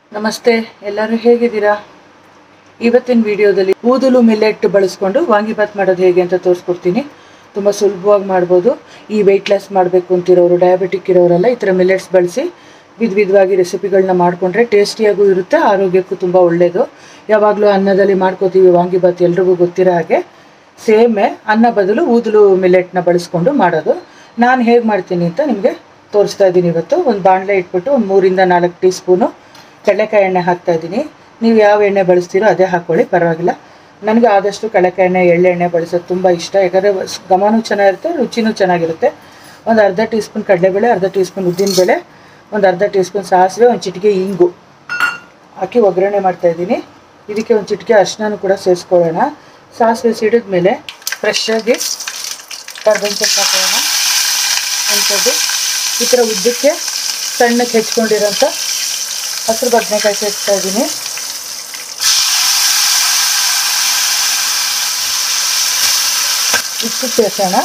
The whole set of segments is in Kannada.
ನಮಸ್ತೆ ಎಲ್ಲರೂ ಹೇಗಿದ್ದೀರಾ ಇವತ್ತಿನ ವಿಡಿಯೋದಲ್ಲಿ ಊದಲು ಮಿಲ್ಲೆಟ್ ಬಳಸ್ಕೊಂಡು ವಾಂಗಿಭಾತ್ ಮಾಡೋದು ಹೇಗೆ ಅಂತ ತೋರಿಸ್ಕೊಡ್ತೀನಿ ತುಂಬ ಸುಲಭವಾಗಿ ಮಾಡ್ಬೋದು ಈ ವೆಯ್ಟ್ ಲಾಸ್ ಮಾಡಬೇಕು ಅಂತಿರೋರು ಡಯಾಬಿಟಿಕ್ ಇರೋರೆಲ್ಲ ಈ ಥರ ಮಿಲ್ಲೆಟ್ಸ್ ಬಳಸಿ ವಿಧ ವಿಧವಾಗಿ ರೆಸಿಪಿಗಳನ್ನ ಮಾಡಿಕೊಂಡ್ರೆ ಟೇಸ್ಟಿಯಾಗೂ ಇರುತ್ತೆ ಆರೋಗ್ಯಕ್ಕೂ ತುಂಬ ಒಳ್ಳೆಯದು ಯಾವಾಗಲೂ ಅನ್ನದಲ್ಲಿ ಮಾಡ್ಕೋತೀವಿ ವಾಂಗಿಭಾತ್ ಎಲ್ರಿಗೂ ಗೊತ್ತಿರೋ ಹಾಗೆ ಸೇಮೆ ಅನ್ನ ಬದಲು ಊದಲು ಮಿಲ್ಲೆಟ್ನ ಬಳಸ್ಕೊಂಡು ಮಾಡೋದು ನಾನು ಹೇಗೆ ಮಾಡ್ತೀನಿ ಅಂತ ನಿಮಗೆ ತೋರಿಸ್ತಾ ಇದ್ದೀನಿ ಇವತ್ತು ಒಂದು ಬಾಣಲೆ ಇಟ್ಬಿಟ್ಟು ಒಂದು ಮೂರಿಂದ ನಾಲ್ಕು ಟೀ ಸ್ಪೂನು ಕಡಲೆಕಾಯಿ ಎಣ್ಣೆ ಹಾಕ್ತಾ ಇದ್ದೀನಿ ನೀವು ಯಾವ ಎಣ್ಣೆ ಬಳಸ್ತೀರೋ ಅದೇ ಹಾಕ್ಕೊಳ್ಳಿ ಪರವಾಗಿಲ್ಲ ನನಗೆ ಆದಷ್ಟು ಕಡಲೆಕಾಯಿ ಎಣ್ಣೆ ಎಳ್ಳೆಣ್ಣೆ ಬಳಸೋದು ತುಂಬ ಇಷ್ಟ ಯಾಕಂದರೆ ಘಮನೂ ಚೆನ್ನಾಗಿರುತ್ತೆ ರುಚಿನೂ ಚೆನ್ನಾಗಿರುತ್ತೆ ಒಂದು ಅರ್ಧ ಟೀ ಸ್ಪೂನ್ ಕಡಲೆಬೇಳೆ ಅರ್ಧ ಟೀ ಸ್ಪೂನ್ ಉದ್ದಿನಬೇಳೆ ಒಂದು ಅರ್ಧ ಟೀ ಸ್ಪೂನ್ ಸಾಸಿವೆ ಒಂದು ಚಿಟಿಕೆ ಇಂಗು ಹಾಕಿ ಒಗ್ಗರಣೆ ಮಾಡ್ತಾ ಇದ್ದೀನಿ ಇದಕ್ಕೆ ಒಂದು ಚಿಟಿಕೆ ಅರಿಶಿನೂ ಕೂಡ ಸೇರಿಸ್ಕೊಳ್ಳೋಣ ಸಾಸಿವೆ ಸಿಡಿದ ಮೇಲೆ ಫ್ರೆಶ್ ಆಗಿ ಕರ್ಬೇವಿನ ಸೊಪ್ಪು ಹಾಕೋಣ ಅಂಥದ್ದು ಈ ಥರ ಉದ್ದಕ್ಕೆ ಸಣ್ಣಕ್ಕೆ ಹೆಚ್ಕೊಂಡಿರೋಂಥ ಹಸಿರು ಬದನೆಕಾಯಿ ಸೇರಿಸ್ತಾ ಇದ್ದೀನಿ ಇಷ್ಟು ಸೇರಿಸೋಣ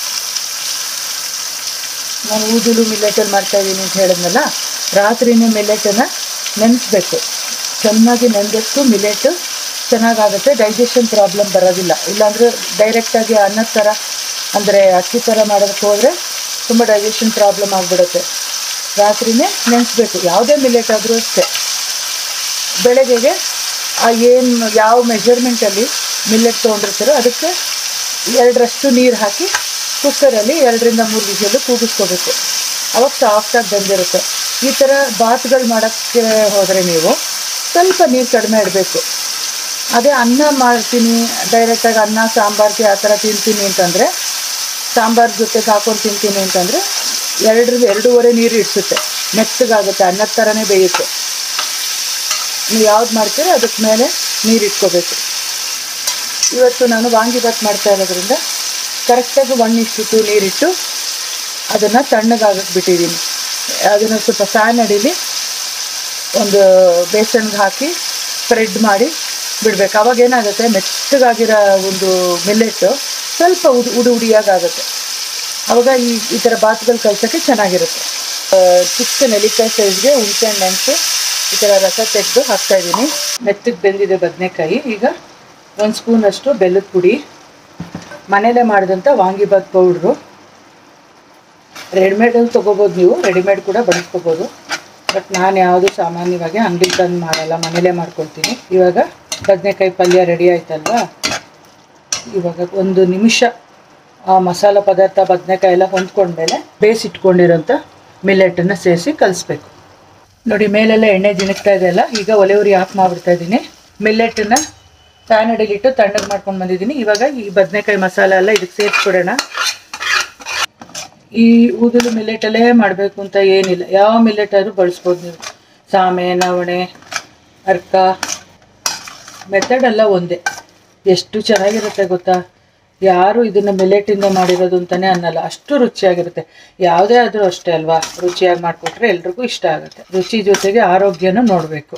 ನಾನು ಊದಲು ಮಿಲ್ಲೆಟಲ್ಲಿ ಮಾಡ್ತಾ ಇದ್ದೀನಿ ಅಂತ ಹೇಳಿದ್ನಲ್ಲ ರಾತ್ರಿನೇ ಮಿಲ್ಲೆಟನ್ನು ನೆನೆಸ್ಬೇಕು ಚೆನ್ನಾಗಿ ನೆನೆದಷ್ಟು ಮಿಲೆಟ್ ಚೆನ್ನಾಗಾಗುತ್ತೆ ಡೈಜೆಷನ್ ಪ್ರಾಬ್ಲಮ್ ಬರೋದಿಲ್ಲ ಇಲ್ಲಾಂದರೆ ಡೈರೆಕ್ಟಾಗಿ ಅನ್ನದ ಥರ ಅಂದರೆ ಅಕ್ಕಿ ಥರ ಮಾಡೋದಕ್ಕೆ ಹೋದರೆ ತುಂಬ ಡೈಜೆಷನ್ ಪ್ರಾಬ್ಲಮ್ ಆಗಿಬಿಡುತ್ತೆ ರಾತ್ರಿನೇ ನೆನೆಸ್ಬೇಕು ಯಾವುದೇ ಮಿಲೆಟ್ ಆದರೂ ಅಷ್ಟೇ ಬೆಳಗ್ಗೆಗೆ ಆ ಏನು ಯಾವ ಮೆಜರ್ಮೆಂಟಲ್ಲಿ ಮಿಲ್ಲೆಟ್ ತೊಗೊಂಡಿರ್ತಾರೋ ಅದಕ್ಕೆ ಎರಡರಷ್ಟು ನೀರು ಹಾಕಿ ಕುಕ್ಕರಲ್ಲಿ ಎರಡರಿಂದ ಮೂರು ವಿಷಲು ಕೂಗಿಸ್ಕೋಬೇಕು ಅವಾಗ ಸಾಫ್ಟಾಗಿ ಬಂದಿರುತ್ತೆ ಈ ಥರ ಬಾತ್ಗಳು ಮಾಡೋಕ್ಕೆ ಹೋದರೆ ನೀವು ಸ್ವಲ್ಪ ನೀರು ಕಡಿಮೆ ಇಡಬೇಕು ಅದೇ ಅನ್ನ ಮಾಡ್ತೀನಿ ಡೈರೆಕ್ಟಾಗಿ ಅನ್ನ ಸಾಂಬಾರ್ಗೆ ಆ ಥರ ತಿಂತೀನಿ ಅಂತಂದರೆ ಸಾಂಬಾರ್ ಜೊತೆಗೆ ಹಾಕೊಂಡು ತಿಂತೀನಿ ಅಂತಂದರೆ ಎರಡರಿಂದ ಎರಡೂವರೆ ನೀರು ಇಡಿಸುತ್ತೆ ಮೆತ್ತಗಾಗುತ್ತೆ ಅನ್ನದ ಥರನೇ ಬೇಯುತ್ತೆ ನೀವು ಯಾವ್ದು ಮಾಡ್ತೀರೋ ಅದಕ್ಕೆ ಮೇಲೆ ನೀರು ಇಟ್ಕೋಬೇಕು ಇವತ್ತು ನಾನು ವಾಂಗಿಭಾತ್ ಮಾಡ್ತಾ ಇರೋದ್ರಿಂದ ಕರೆಕ್ಟಾಗಿ ಒನ್ ಇಷ್ಟು ಟು ನೀರಿಟ್ಟು ಅದನ್ನು ತಣ್ಣಗಾಗಕ್ಕೆ ಬಿಟ್ಟಿದ್ದೀನಿ ಅದನ್ನು ಸ್ವಲ್ಪ ಫ್ಯಾನ್ ಅಡಿಲಿ ಒಂದು ಬೇಸನ್ಗೆ ಹಾಕಿ ಸ್ಪ್ರೆಡ್ ಮಾಡಿ ಬಿಡಬೇಕು ಅವಾಗ ಏನಾಗುತ್ತೆ ಮೆತ್ತಗಾಗಿರೋ ಒಂದು ಮಿಲ್ಲೆಟ್ಟು ಸ್ವಲ್ಪ ಉಡು ಉಡು ಉಡಿಯಾಗುತ್ತೆ ಅವಾಗ ಈ ಈ ಥರ ಬಾತ್ಗಳು ಕಲ್ಸೋಕ್ಕೆ ಚೆನ್ನಾಗಿರುತ್ತೆ ಆ, ಚಿಕ್ಕ ನೆಲ್ಲಿಕಾಯಿ ಸೈಜ್ಗೆ ಹುಣಸೆಹಣ್ಣು ನೆನೆಸು ಈ ಥರ ರಸ ತೆಗೆದು ಹಾಕ್ತಾಯಿದ್ದೀನಿ ಮೆತ್ತಗೆ ಬೆಂದಿದೆ ಬದನೆಕಾಯಿ ಈಗ ಒಂದು ಸ್ಪೂನಷ್ಟು ಬೆಲ್ಲದ ಪುಡಿ ಮನೇಲೇ ಮಾಡಿದಂಥ ವಾಂಗಿಭಾತ್ ಪೌಡ್ರು ರೆಡಿಮೇಡಲ್ಲಿ ತೊಗೋಬೋದು ನೀವು ರೆಡಿಮೇಡ್ ಕೂಡ ಬಳಸ್ಕೋಬೋದು ಬಟ್ ನಾನು ಯಾವುದು ಸಾಮಾನ್ಯವಾಗಿ ಅಂಗಡಿ ತಂದು ಮಾಡಲ್ಲ ಮನೇಲೇ ಮಾಡ್ಕೊಳ್ತೀನಿ ಇವಾಗ ಬದನೆಕಾಯಿ ಪಲ್ಯ ರೆಡಿ ಆಯ್ತಲ್ವಾ ಇವಾಗ ಒಂದು ನಿಮಿಷ ಆ ಮಸಾಲ ಪದಾರ್ಥ ಬದನೆಕಾಯಿ ಎಲ್ಲ ಹೊಂದ್ಕೊಂಡ್ಮೇಲೆ ಬೇಯಿಸಿಟ್ಕೊಂಡಿರೋಂಥ ಮಿಲ್ಲೆಟನ್ನು ಸೇರಿಸಿ ಕಲಿಸ್ಬೇಕು ನೋಡಿ ಮೇಲೆಲ್ಲ ಎಣ್ಣೆ ಜಿಣಗ್ತಾ ಇದೆ ಅಲ್ಲ ಈಗ ಒಲೆ ಉರಿ ಆಫ್ ಮಾಡಿಬಿಡ್ತಾ ಇದ್ದೀನಿ ಮಿಲ್ಲೆಟನ್ನು ಪ್ಯಾನ್ ಅಡಿಲಿಟ್ಟು ತಣ್ಣಗೆ ಮಾಡ್ಕೊಂಡು ಬಂದಿದ್ದೀನಿ ಇವಾಗ ಈ ಬದನೆಕಾಯಿ ಮಸಾಲ ಎಲ್ಲ ಇದಕ್ಕೆ ಸೇರಿಸ್ಬಿಡೋಣ ಈ ಊದಲು ಮಿಲ್ಲೆಟಲ್ಲೇ ಮಾಡಬೇಕು ಅಂತ ಏನಿಲ್ಲ ಯಾವ ಮಿಲ್ಲೆಟ್ ಆದರೂ ಬಳಸ್ಬೋದು ನೀವು ಸಾಮೆ ನವಣೆ ಅರ್ಕ ಮೆಥಡ್ ಎಲ್ಲ ಒಂದೇ ಎಷ್ಟು ಚೆನ್ನಾಗಿರುತ್ತೆ ಗೊತ್ತಾ ಯಾರು ಇದನ್ನು ಮಿಲೆಟಿಂದ ಮಾಡಿರೋದು ಅಂತಲೇ ಅನ್ನಲ್ಲ ಅಷ್ಟು ರುಚಿಯಾಗಿರುತ್ತೆ ಯಾವುದೇ ಆದರೂ ಅಷ್ಟೇ ಅಲ್ವಾ ರುಚಿಯಾಗಿ ಮಾಡಿಕೊಟ್ರೆ ಎಲ್ರಿಗೂ ಇಷ್ಟ ಆಗುತ್ತೆ ರುಚಿ ಜೊತೆಗೆ ಆರೋಗ್ಯನೂ ನೋಡಬೇಕು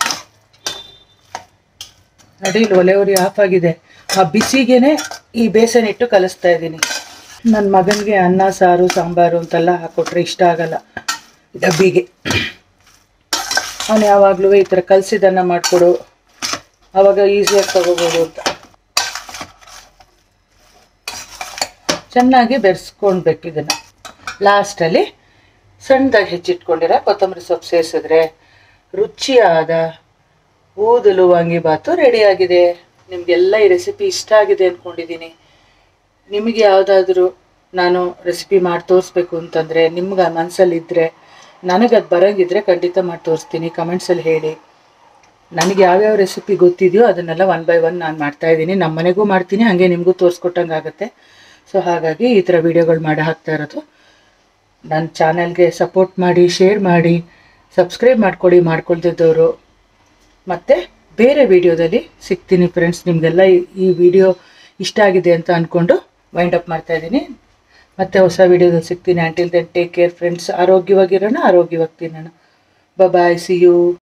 ನೋಡಿ ಇಲ್ಲಿ ಒಲೆ ಉರಿ ಆಫ್ ಆಗಿದೆ ಆ ಬಿಸಿಗೆನೆ ಈ ಬೇಸನ್ ಇಟ್ಟು ಕಲಿಸ್ತಾ ಇದ್ದೀನಿ ನನ್ನ ಮಗನಿಗೆ ಅನ್ನ ಸಾರು ಸಾಂಬಾರು ಅಂತೆಲ್ಲ ಹಾಕ್ಕೊಟ್ರೆ ಇಷ್ಟ ಆಗಲ್ಲ ಡಬ್ಬಿಗೆ ಅವನು ಯಾವಾಗಲೂ ಈ ಥರ ಕಲಸಿದನ್ನ ಮಾಡಿಕೊಡು ಆವಾಗ ಈಸಿಯಾಗಿ ತಗೋಬೋದು ಅಂತ ಚೆನ್ನಾಗಿ ಬೆರೆಸ್ಕೊಳ್ಬೇಕು ಇದನ್ನು ಲಾಸ್ಟಲ್ಲಿ ಸಣ್ಣದಾಗಿ ಹೆಚ್ಚಿಟ್ಕೊಂಡಿರೋ ಕೊತ್ತಂಬರಿ ಸೊಪ್ಪು ಸೇರಿಸಿದ್ರೆ ರುಚಿಯಾದ ಊದಲು ವಾಂಗಿಭಾತು ರೆಡಿಯಾಗಿದೆ ನಿಮಗೆಲ್ಲ ಈ ರೆಸಿಪಿ ಇಷ್ಟ ಆಗಿದೆ ಅಂದ್ಕೊಂಡಿದ್ದೀನಿ ನಿಮಗೆ ಯಾವುದಾದ್ರೂ ನಾನು ರೆಸಿಪಿ ಮಾಡಿ ತೋರಿಸ್ಬೇಕು ಅಂತಂದರೆ ನಿಮ್ಗೆ ಮನಸ್ಸಲ್ಲಿದ್ದರೆ ನನಗೆ ಅದು ಬರೋಂಗಿದ್ರೆ ಖಂಡಿತ ಮಾಡಿ ತೋರಿಸ್ತೀನಿ ಕಮೆಂಟ್ಸಲ್ಲಿ ಹೇಳಿ ನನಗೆ ಯಾವ್ಯಾವ ರೆಸಿಪಿ ಗೊತ್ತಿದೆಯೋ ಅದನ್ನೆಲ್ಲ ಒನ್ ಬೈ ಒನ್ ನಾನು ಮಾಡ್ತಾ ಇದ್ದೀನಿ ನಮ್ಮ ಮನೆಗೂ ಮಾಡ್ತೀನಿ ಹಾಗೆ ನಿಮಗೂ ತೋರಿಸ್ಕೊಟ್ಟಂಗೆ ಆಗುತ್ತೆ ಸೊ ಹಾಗಾಗಿ ಈ ಥರ ವೀಡಿಯೋಗಳು ಮಾಡಿ ಹಾಕ್ತಾ ಇರೋದು ನನ್ನ ಚಾನಲ್ಗೆ ಸಪೋರ್ಟ್ ಮಾಡಿ ಶೇರ್ ಮಾಡಿ ಸಬ್ಸ್ಕ್ರೈಬ್ ಮಾಡ್ಕೊಳ್ಳಿ ಮಾಡ್ಕೊಳ್ತಿದ್ದವರು ಮತ್ತು ಬೇರೆ ವಿಡಿಯೋದಲ್ಲಿ ಸಿಗ್ತೀನಿ ಫ್ರೆಂಡ್ಸ್ ನಿಮಗೆಲ್ಲ ಈ- ಈ ವಿಡಿಯೋ ಇಷ್ಟ ಆಗಿದೆ ಅಂತ ಅಂದ್ಕೊಂಡು ವೈಂಡ್ ಅಪ್ ಮಾಡ್ತಾ ಇದ್ದೀನಿ ಮತ್ತೆ ಹೊಸ ವಿಡಿಯೋದಲ್ಲಿ ಸಿಗ್ತೀನಿ until then take care friends ಆರೋಗ್ಯವಾಗಿರೋಣ ಆರೋಗ್ಯವಾಗಿ ತಿನ್ನೋಣ ಬಾಯ್ ಸಿ ಯು